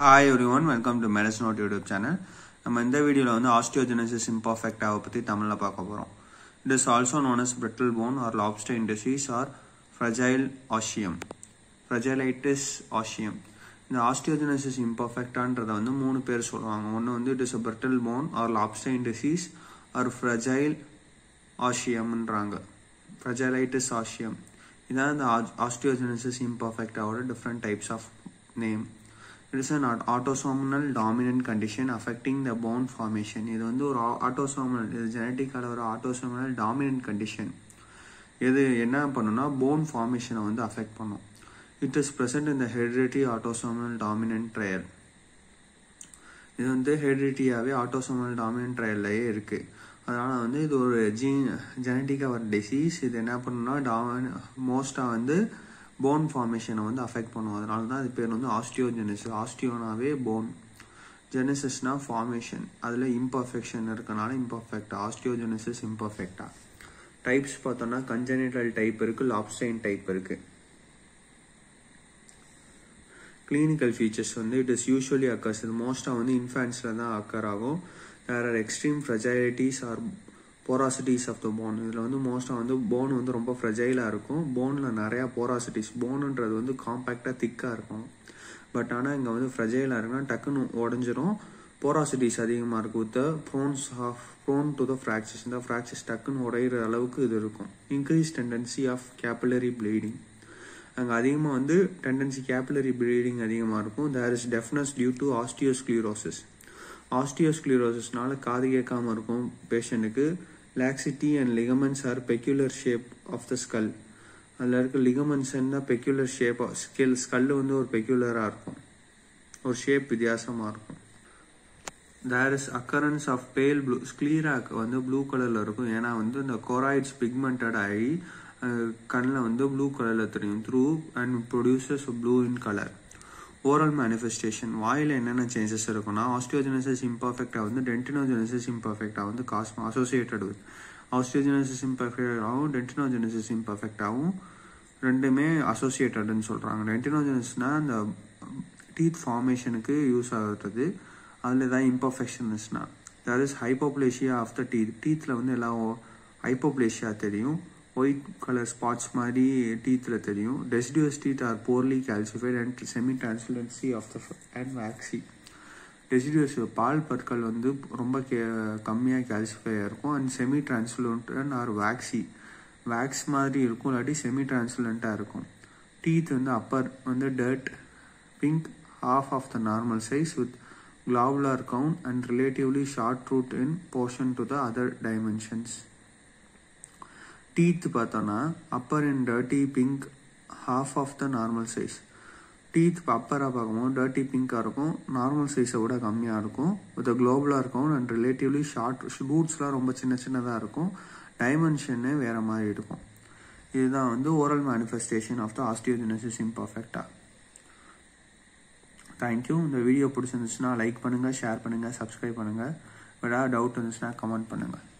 Hi everyone welcome to மெரஸ் நோட் YouTube channel நம்ம இந்த வீடியோவில் வந்து ஆஸ்டியோஜெனசிஸ் இம்பர்ஃபெக்டாவை பற்றி தமிழில் பார்க்க போகிறோம் it is also known as brittle bone or Lobstein disease or fragile ossium fragilitas ossium இந்த ஆஸ்டியோஜெனசிஸ் இம்பர்ஃபெக்டான்றதை வந்து மூணு பேர் சொல்லுவாங்க ஒன்று வந்து it is a brittle bone or Lobstein disease or fragile ஆஷியம்ன்றாங்க ஃப்ரஜைலைட்டிஸ் ஆஷியம் இதான் இந்த ஆஸ்டியோஜெனசிஸ் இம்பர்ஃபெக்டாவோட different types of name it is an autosomal dominant condition affecting the bone formation இது வந்து ஒரு ஆட்டோசோமனல் இது ஜெனட்டிக்கால ஒரு ஆட்டோசோமனல் டாமினன்ட் கண்டிஷன் இது என்ன பண்ணுன்னா போன் ஃபார்மேஷனை வந்து அஃபெக்ட் பண்ணும் இட் இஸ் ப்ரெசன்ட் இந்த ஹெரிடிட்டி ஆட்டோசோமனல் டாமினன்ட் ட்ரையல் இது வந்து ஹெரிடிட்டியாகவே ஆட்டோசோமனல் டாமினன்ட் ட்ரையல்லையே இருக்குது அதனால் வந்து இது ஒரு ஜீன் ஜெனட்டிக்காக வர டிசீஸ் இது என்ன பண்ணுன்னா டாமன் மோஸ்ட்டாக வந்து போன் ஃபார்மேஷனை வந்து அஃபெக்ட் பண்ணும் அதனால தான் அது பேர் வந்து ஆஸ்டியோஜெனிசிஸ் ஆஸ்டியோனாவே போன் ஜெனிசிஸ்னா ஃபார்மேஷன் அதில் இம்பர்ஃபெக்ஷன் இருக்கனால இம்பர்ஃபெக்டா ஆஸ்டியோஜெனிசிஸ் இம்பர்ஃபெக்டா டைப்ஸ் பார்த்தோம்னா கஞ்சனிட்டல் டைப் இருக்குது லாப்ஸ்டைன் டைப் இருக்குது கிளினிக்கல் ஃபீச்சர்ஸ் வந்து இட் இஸ் யூஸ்வலி அக்கர்ஸ் இது மோஸ்ட்டாக வந்து இன்ஃபேன்ஸில் தான் அக்கர் ஆகும் there are extreme fragilities or porosities of the bone இதில் வந்து மோஸ்ட்டாக வந்து போன் வந்து ரொம்ப ஃப்ரெஜைலாக இருக்கும் போனில் நிறையா போராசிட்டிஸ் போனுன்றது வந்து காம்பேக்டாக திக்காக இருக்கும் பட் ஆனால் இங்கே வந்து ஃப்ரெஜைலாக இருக்குன்னா டக்குன்னு உடஞ்சிரும் போராசிட்டிஸ் அதிகமாக இருக்கும் with bones of prone to the fractures இந்த ஃப்ராக்சர்ஸ் டக்குன்னு உடையிற அளவுக்கு இது இருக்கும் increase tendency of capillary bleeding அங்கே அதிகமாக வந்து டெண்டன்சி கேபிலரி ப்ளீடிங் அதிகமாக இருக்கும் there is deafness due to osteosclerosis ஆஸ்டியோஸ்க்ளீரோசிஸ்னால காது கேட்காம இருக்கும் பேஷண்ட்டுக்கு laxity and ligaments or peculiar shape of the skull அதில் இருக்க லிகமெண்ட்ஸ் தான் பெக்யூலர் ஷேப் ஸ்கில் ஸ்கல் வந்து ஒரு பெக்யூலராக இருக்கும் ஒரு ஷேப் வித்தியாசமாக இருக்கும் there is occurrence of pale blue ஸ்க்ளீராக் வந்து ப்ளூ கலரில் இருக்கும் ஏன்னா வந்து இந்த கொராய்ட்ஸ் பிக்மெண்டட் ஆகி கண்ணில் வந்து ப்ளூ கலரில் தெரியும் through and producers blue in colour oral manifestation வாயில் என்னென்ன சேஞ்சஸ் இருக்குன்னா ஆஸ்டியோஜெனசிஸ் இம்பர்ஃபெக்டாக வந்து டென்டினோஜெனசிஸ் இம்பர்ஃபெக்டாக வந்து காஸ்மா அசோசியேட்டட் வித் ஆஸ்டியோஜெனசிஸ் இம்பர்ஃபெக்டாகவும் டென்டினோஜெனசிஸ் இம்பர்ஃபெக்டாகவும் ரெண்டுமே அசோசியேட்டட்னு சொல்கிறாங்க டென்டினோஜெனஸ்னால் அந்த டீத் ஃபார்மேஷனுக்கு யூஸ் ஆகுறது அதில் தான் இம்பர்ஃபெக்ஷன்ஸ்னா that is hypoplasia of the teeth டீத்தில் வந்து எல்லாம் ஹைப்போப்ளேஷியா தெரியும் ஒயிட் கலர் ஸ்பாட்ஸ் மாதிரி டீத்தில் தெரியும் deciduous teeth are poorly calcified and semi transparency of the and waxy deciduous பால் பற்கள் வந்து ரொம்ப கே கம்மியாக கால்சிஃபையாக இருக்கும் and semi transparent or waxy wax மாதிரி இருக்கும் இல்லாட்டி செமி டிரான்ஸ்பரண்ட்டாக இருக்கும் டீத் வந்து அப்பர் வந்து dirt pink half of the normal size with globular crown and relatively short root in portion to the other dimensions. Teeth பார்த்தோன்னா upper in dirty pink half of the normal size teeth அப்பராக பார்க்கும்போது dirty பிங்காக இருக்கும் normal சைஸை விட கம்மியாக இருக்கும் with குளோபலாக இருக்கும் and relatively short ரூட்ஸ்லாம் ரொம்ப சின்ன சின்னதாக இருக்கும் டைமென்ஷனே வேறு மாதிரி இருக்கும் இதுதான் வந்து oral manifestation of the osteogenesis இம்பர்ஃபெக்டாக தேங்க்யூ இந்த வீடியோ பிடிச்சிருந்துச்சுன்னா லைக் பண்ணுங்கள் ஷேர் பண்ணுங்கள் சப்ஸ்கிரைப் பண்ணுங்கள் ஏதாவது டவுட் இருந்துச்சுன்னா கமெண்ட் பண்ணுங்கள்